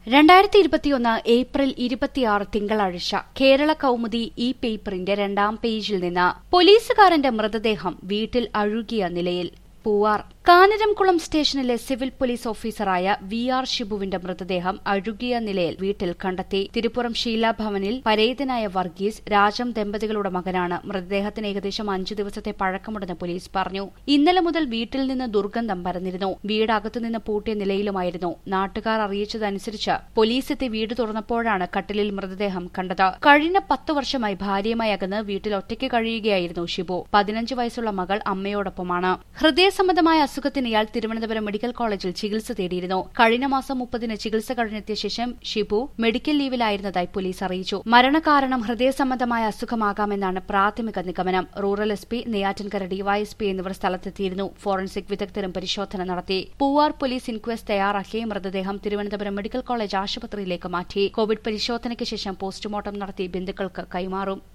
രണ്ടായിരത്തി ഇരുപത്തിയൊന്ന് ഏപ്രിൽ ഇരുപത്തിയാറ് തിങ്കളാഴ്ച കേരള കൗമുദി ഈ പേപ്പറിന്റെ രണ്ടാം പേജിൽ നിന്ന് പോലീസുകാരന്റെ മൃതദേഹം വീട്ടിൽ അഴുകിയ നിലയിൽ പൂവാർ കാനിരംകുളം സ്റ്റേഷനിലെ സിവിൽ പോലീസ് ഓഫീസറായ വി ആർ ഷിബുവിന്റെ മൃതദേഹം അഴുകിയ നിലയിൽ വീട്ടിൽ കണ്ടെത്തി തിരുപ്പുറം ശീലാഭവനിൽ പരേതനായ വർഗീസ് രാജം ദമ്പതികളുടെ മകനാണ് മൃതദേഹത്തിന് ഏകദേശം അഞ്ചു ദിവസത്തെ പഴക്കമുണ്ടെന്ന് പോലീസ് പറഞ്ഞു ഇന്നലെ മുതൽ വീട്ടിൽ നിന്ന് ദുർഗന്ധം പരന്നിരുന്നു വീട് അകത്തുനിന്ന് പൂട്ടിയ നിലയിലുമായിരുന്നു നാട്ടുകാർ അറിയിച്ചതനുസരിച്ച് പോലീസ് എത്തി വീട് തുറന്നപ്പോഴാണ് കട്ടിലിൽ മൃതദേഹം കണ്ടത് കഴിഞ്ഞ പത്ത് വർഷമായി ഭാര്യയുമായി അകന്ന് വീട്ടിൽ ഒറ്റയ്ക്ക് കഴിയുകയായിരുന്നു ഷിബു പതിനഞ്ച് വയസ്സുള്ള മകൾ അമ്മയോടൊപ്പമാണ് ഹൃദയ സംബന്ധമായ അസുഖത്തിന് ഇയാൾ തിരുവനന്തപുരം മെഡിക്കൽ കോളേജിൽ ചികിത്സ തേടിയിരുന്നു കഴിഞ്ഞ മാസം മുപ്പതിന് ചികിത്സ കഴിഞ്ഞെത്തിയ ശേഷം ഷിബു മെഡിക്കൽ ലീവിലായിരുന്നതായി പോലീസ് അറിയിച്ചു മരണകാരണം ഹൃദയ സംബന്ധമായ അസുഖമാകാമെന്നാണ് പ്രാഥമിക നിഗമനം rural S P Neyyattinkara DYSP എന്നിവർ സ്ഥലത്തെത്തിയിരുന്നു ഫോറൻസിക് വിദഗ്ധരും പരിശോധന നടത്തി പൂവാർ പോലീസ് ഇൻക്വസ്റ്റ് തയ്യാറാക്കിയ മൃതദേഹം തിരുവനന്തപുരം മെഡിക്കൽ കോളേജ് ആശുപത്രിയിലേക്ക് മാറ്റി കോവിഡ് പരിശോധനയ്ക്ക് ശേഷം പോസ്റ്റ്മോർട്ടം നടത്തി ബന്ധുക്കൾക്ക് കൈമാറും